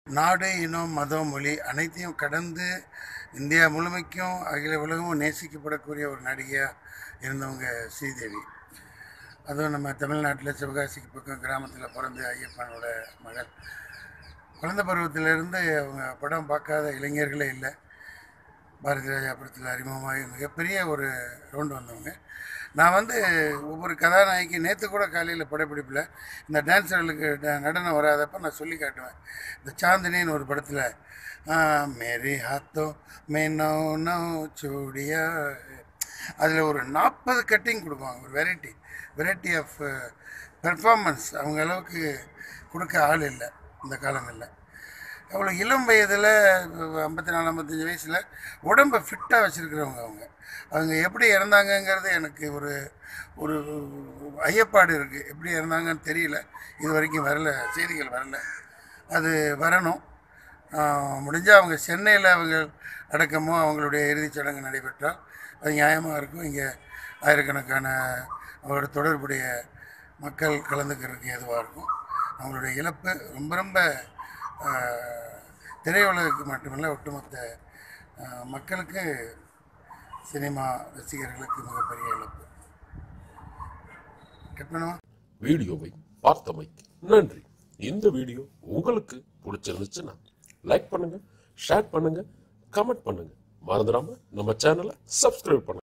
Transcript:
நாடு இனம் மதம் மொழி அனைத்தையும் கடந்து இந்தியா முழுமைக்கும் அகில உலகமும் நேசிக்கப்படக்கூடிய ஒரு நடிகையாக இருந்தவங்க ஸ்ரீதேவி அதுவும் நம்ம தமிழ்நாட்டில் சிவகாசிக்கு பக்கம் கிராமத்தில் பிறந்து ஐயப்பனோட மகள் குழந்தை பருவத்திலிருந்து அவங்க படம் பார்க்காத இளைஞர்களே இல்லை பாரதி ராஜா படத்தில் அறிமுகமாகி மிகப்பெரிய ஒரு ரவுண்டு வந்தவங்க நான் வந்து ஒவ்வொரு கதாநாயகி நேற்று கூட காலையில் படப்பிடிப்பில் இந்த டான்ஸர்களுக்கு ட- நடனம் வராதப்ப நான் சொல்லி காட்டுவேன் இந்த சாந்தினின்னு ஒரு படத்தில் மேரி ஹாத்தோ மே நோ நோ சூடியா அதில் ஒரு நாற்பது கட்டிங் கொடுப்பாங்க ஒரு வெரைட்டி வெரைட்டி ஆஃப் பெர்ஃபார்மன்ஸ் அவங்க அளவுக்கு கொடுக்க ஆள் இல்லை இந்த காலங்களில் அவ்வளோ இளம் வயதில் ஐம்பத்தி நாலு ஐம்பத்தஞ்சு வயசில் உடம்பை ஃபிட்டாக வச்சுருக்கிறவங்க அவங்க அவங்க எப்படி இறந்தாங்கங்கிறது எனக்கு ஒரு ஒரு ஐயப்பாடு இருக்குது எப்படி இறந்தாங்கன்னு தெரியல இது வரைக்கும் வரல செய்திகள் வரல அது வரணும் முடிஞ்சால் அவங்க சென்னையில் அவங்க அடக்கமோ அவங்களுடைய இறுதிச் சடங்கு நடைபெற்றால் அது நியாயமாக இருக்கும் இங்கே ஆயிரக்கணக்கான அவரோட தொடர்புடைய மக்கள் கலந்துக்கிறதுக்கு ஏதுவாக இருக்கும் அவங்களுடைய இழப்பு ரொம்ப ரொம்ப ஆஹ், திரையுலகுக்கு மட்டுமல்ல ஒட்டுமொத்த ஆஹ், மக்களுக்கு சினிமா ரசிகர்களுக்கு மிகப்பெரிய இழப்பு கட் பண்ணுவா வீடியோவை பார்த்தமைக்கு நன்றி இந்த வீடியோ உங்களுக்கு பிடிச்சிருந்துச்சுன்னா லைக் பண்ணுங்க ஷேர் பண்ணுங்க கமெண்ட் பண்ணுங்க மறந்துடாம நம்ம சேனலை சப்ஸ்கிரைப் பண்ணுங்க